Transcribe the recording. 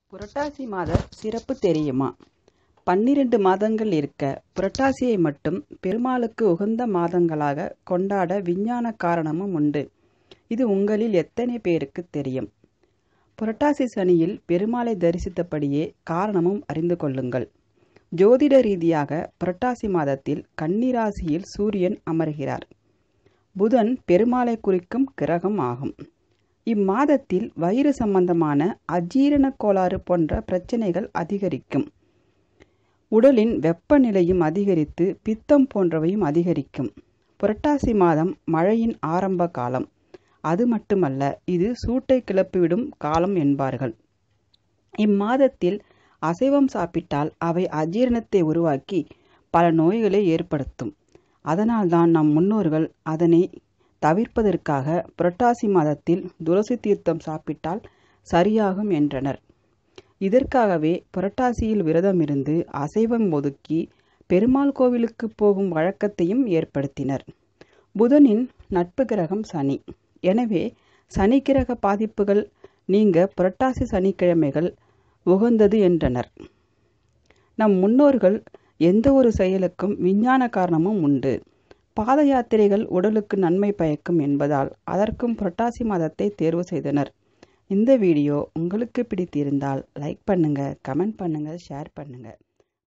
புரட்டாசி மாத சிறப்பு தெரியுமா பன்னிரண்டு மாதங்கள் இருக்க புரட்டாசியை மட்டும் பெருமாளுக்கு உகந்த மாதங்களாக கொண்டாட விஞ்ஞான காரணமும் உண்டு இது உங்களில் எத்தனை பேருக்கு தெரியும் புரட்டாசி சனியில் பெருமாளை தரிசித்தபடியே காரணமும் அறிந்து கொள்ளுங்கள் ஜோதிட ரீதியாக புரட்டாசி மாதத்தில் கன்னிராசியில் சூரியன் அமர்கிறார் புதன் பெருமாளை குறிக்கும் கிரகம் ஆகும் இம்மாதத்தில் வயிறு சம்பந்தமான அஜீரண கோளாறு போன்ற பிரச்சனைகள் அதிகரிக்கும் உடலின் வெப்பநிலையும் அதிகரித்து பித்தம் போன்றவையும் அதிகரிக்கும் புரட்டாசி மாதம் மழையின் ஆரம்ப காலம் அது மட்டுமல்ல இது சூட்டை கிளப்பிவிடும் காலம் என்பார்கள் இம்மாதத்தில் அசைவம் சாப்பிட்டால் அவை அஜீரணத்தை உருவாக்கி பல நோய்களை ஏற்படுத்தும் அதனால்தான் நம் முன்னோர்கள் அதனை தவிர்ப்பதற்காக புரட்டாசி மாதத்தில் துளசி தீர்த்தம் சாப்பிட்டால் சரியாகும் என்றனர் இதற்காகவே புரட்டாசியில் விரதம் இருந்து அசைவம் ஒதுக்கி பெருமாள் கோவிலுக்கு போகும் வழக்கத்தையும் ஏற்படுத்தினர் புதனின் நட்பு கிரகம் சனி எனவே சனி கிரக பாதிப்புகள் நீங்க புரட்டாசி சனிக்கிழமைகள் உகந்தது என்றனர் நம் முன்னோர்கள் எந்த ஒரு செயலுக்கும் விஞ்ஞான காரணமும் உண்டு பாத யாத்திரைகள் உடலுக்கு நன்மை பயக்கும் என்பதால் அதற்கும் புரட்டாசி மாதத்தை தேர்வு செய்தனர் இந்த வீடியோ உங்களுக்கு பிடித்திருந்தால் லைக் பண்ணுங்க கமெண்ட் பண்ணுங்க ஷேர் பண்ணுங்க